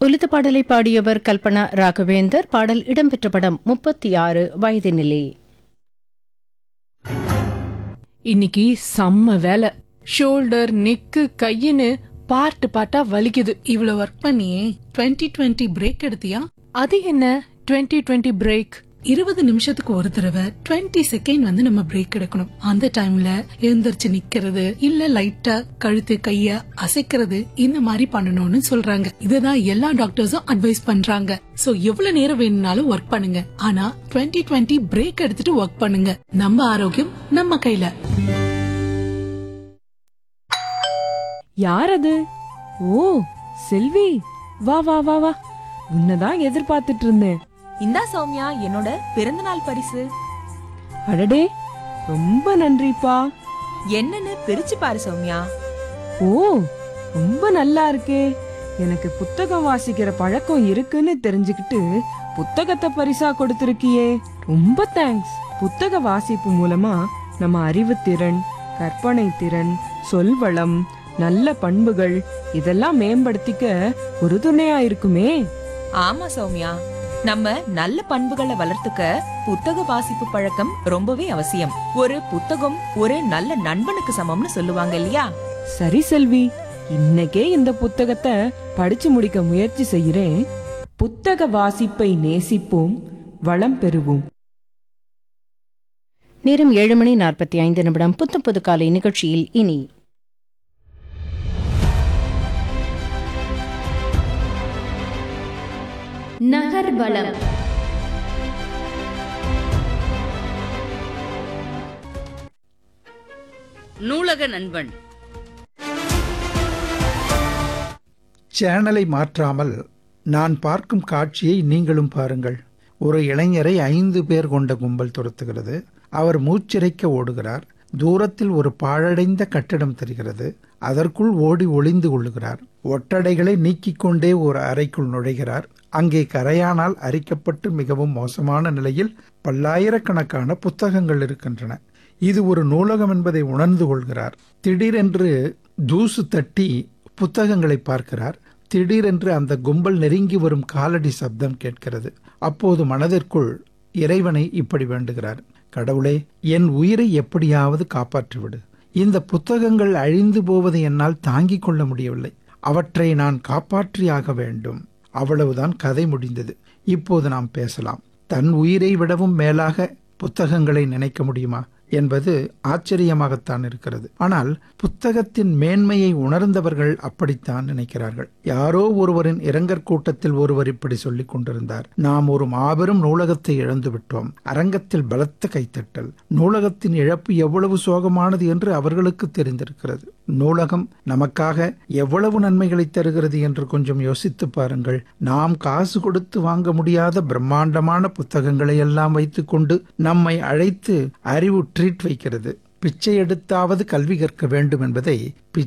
ஒலித்த பாடலை பாடியவர் கல்பனா ராகவேந்தர் பாடல் இடம்பெற்ற படம் முப்பத்தி ஆறு வயதினிலே இன்னைக்கு செம்ம வேலை ஷோல்டர் நெக்கு கையின்னு பார்ட்டு பார்ட்டா வலிக்குது இவ்வளவு ஒர்க் பண்ணியே 2020 டுவெண்ட்டி பிரேக் எடுத்தியா அது என்ன 2020 டுவெண்ட்டி பிரேக் இருபது நிமிஷத்துக்கு ஒரு தடவை 20 செகண்ட் வந்து நம்ம பிரேக் எடுக்கணும் அந்த டைம்ல எழுந்திருச்சு நிக்கிறது இல்ல லைட்டா கழுத்து கைய அசைக்கிறது இந்த மாதிரி பண்ணணும்னு சொல்றாங்க இதுதான் எல்லா டாக்டர்ஸும் அட்வைஸ் பண்றாங்க சோ எவ்வளவு நேரம் வேணும்னாலும் ஒர்க் பண்ணுங்க ஆனா 2020 டுவெண்ட்டி பிரேக் எடுத்துட்டு ஒர்க் பண்ணுங்க நம்ம ஆரோக்கியம் நம்ம கையில யார் அது ஓ செல்வி வா வா வா வா உன்னதான் எதிர்பார்த்துட்டு இருந்தேன் இந்தா சௌமியா என்னோட பிறந்தநாள் பரிசு அடடே ரொம்ப நன்றிப்பா என்னன்னு பிரிச்சு பாரு சௌமியா ஓ ரொம்ப நல்லா இருக்கே எனக்கு புத்தகம் வாசிக்கிற பழக்கம் இருக்குன்னு தெரிஞ்சுக்கிட்டு புத்தகத்தை பரிசா கொடுத்திருக்கியே ரொம்ப தேங்க்ஸ் புத்தக வாசிப்பு மூலமா நம்ம அறிவுத்திறன் கற்பனை திறன் சொல்வளம் நல்ல பண்புகள் இதெல்லாம் மேம்படுத்திக்க ஒரு துணையா இருக்குமே ஆமா சௌமியா நம்ம நல்ல பண்புகளை வளர்த்துக்க புத்தக வாசிப்பு பழக்கம் ரொம்பவே அவசியம் ஒரு புத்தகம் ஒரு நல்ல நண்பனுக்கு சமம்னு சொல்லுவாங்க இல்லையா சரி செல்வி இன்னைக்கே இந்த புத்தகத்தை படிச்சு முடிக்க முயற்சி செய்கிறேன் புத்தக வாசிப்பை நேசிப்போம் வளம் பெறுவோம் நேரம் ஏழு மணி நாற்பத்தி ஐந்து நிமிடம் புத்து புது காலை நிகழ்ச்சியில் இனி நகர்வலம் நூலக நண்பன் சேனலை மாற்றாமல் நான் பார்க்கும் காட்சியை நீங்களும் பாருங்கள் ஒரு இளைஞரை ஐந்து பேர் கொண்ட கும்பல் துரத்துகிறது அவர் மூச்சிறைக்க ஓடுகிறார் தூரத்தில் ஒரு பாழடைந்த கட்டிடம் தெரிகிறது அதற்குள் ஓடி ஒளிந்து கொள்ளுகிறார் ஒட்டடைகளை நீக்கிக் கொண்டே ஒரு அறைக்குள் நுழைகிறார் அங்கே கரையானால் அரிக்கப்பட்டு மிகவும் மோசமான நிலையில் பல்லாயிரக்கணக்கான புத்தகங்கள் இருக்கின்றன இது ஒரு நூலகம் என்பதை உணர்ந்து கொள்கிறார் திடீரென்று தூசு தட்டி புத்தகங்களை பார்க்கிறார் திடீரென்று அந்த கும்பல் நெருங்கி வரும் காலடி சப்தம் கேட்கிறது அப்போது மனதிற்குள் இறைவனை இப்படி வேண்டுகிறார் கடவுளே என் உயிரை எப்படியாவது காப்பாற்றிவிடு இந்த புத்தகங்கள் அழிந்து போவதை என்னால் தாங்கிக் கொள்ள முடியவில்லை அவற்றை நான் காப்பாற்றியாக வேண்டும் அவ்வளவுதான் கதை முடிந்தது இப்போது நாம் பேசலாம் தன் உயிரை விடவும் மேலாக புத்தகங்களை நினைக்க முடியுமா என்பது ஆச்சரியமாகத்தான் இருக்கிறது ஆனால் புத்தகத்தின் மேன்மையை உணர்ந்தவர்கள் அப்படித்தான் நினைக்கிறார்கள் யாரோ ஒருவரின் இரங்கற் கூட்டத்தில் ஒருவர் இப்படி சொல்லிக் கொண்டிருந்தார் நாம் ஒரு மாபெரும் நூலகத்தை இழந்து விட்டோம் அரங்கத்தில் பலத்த கைத்தட்டல் நூலகத்தின் இழப்பு எவ்வளவு சோகமானது என்று அவர்களுக்கு தெரிந்திருக்கிறது நூலகம் நமக்காக எவ்வளவு நன்மைகளை தருகிறது என்று கொஞ்சம் யோசித்து பாருங்கள் நாம் காசு கொடுத்து வாங்க முடியாத பிரம்மாண்டமான புத்தகங்களை எல்லாம் வைத்துக்கொண்டு நம்மை அழைத்து அறிவு ட்ரீட் வைக்கிறது பிச்சை எடுத்தாவது கல்வி கற்க வேண்டும் என்பதை